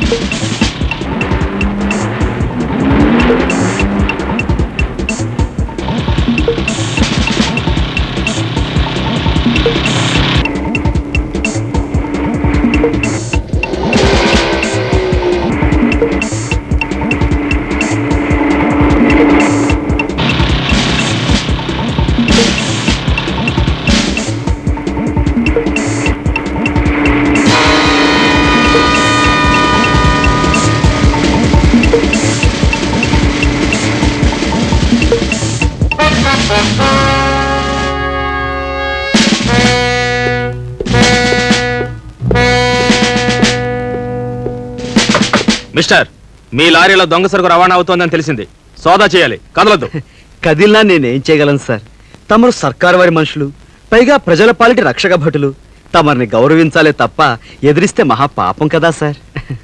Mister మీ లారీలో దొంగ సరుకు రవాణా అవుతోందని తెలిసింది సోదా చేయాలి కదలొద్దు కదిలినా నేనేం చేయగలను సార్ తమరు సర్కారు వారి మనుషులు పైగా ప్రజల పాలిటి రక్షక భటులు తమరిని గౌరవించాలే తప్ప ఎదిరిస్తే మహా పాపం కదా సార్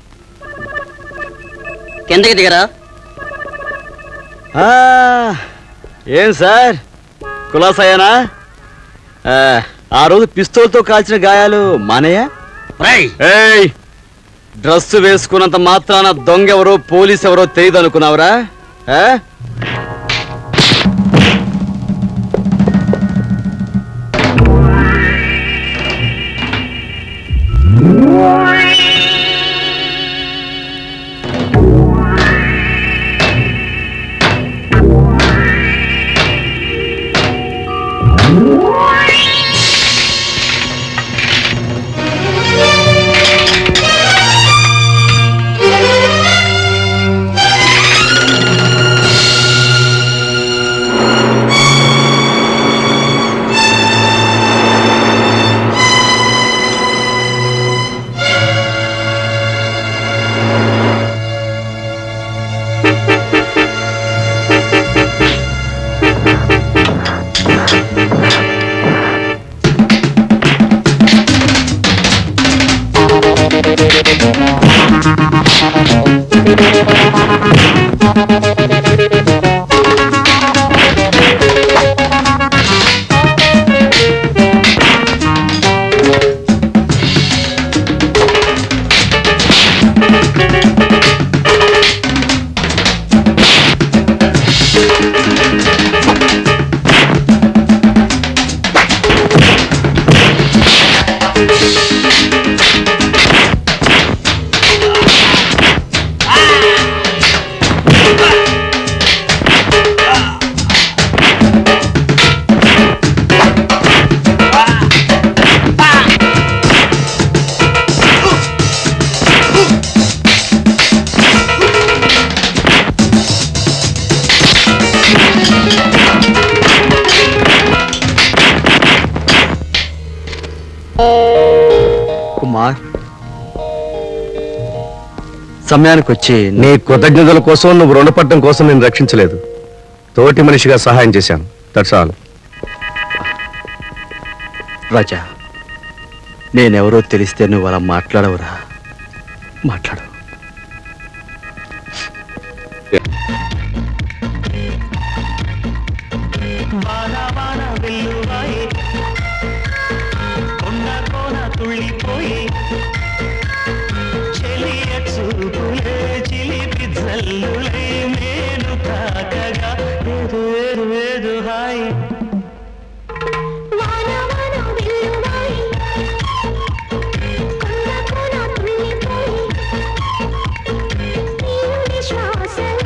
కిందకి దిగరా ఆ, ఏం సార్ కులాసాయానా ఆ, ఆ రోజు పిస్తోల్తో కాల్చిన గాయాలు మానయ్య ఏయ్ డ్రెస్ వేసుకున్నంత మాత్రాన దొంగ ఎవరో పోలీస్ ఎవరో తెలియదు అనుకున్నావురా ఆ? కుమార్ సమయానికి వచ్చి నీ కృతజ్ఞతల కోసం నువ్వు రుణపడడం కోసం నేను రక్షించలేదు తోటి మనిషిగా సహాయం చేశాను దట్స్ ఆల్ రాజా నేనెవరో తెలిస్తే నువ్వు అలా మాట్లాడవురా మాట్లాడు వెల్లువాయే కొండ కోన తుళ్ళిపోయే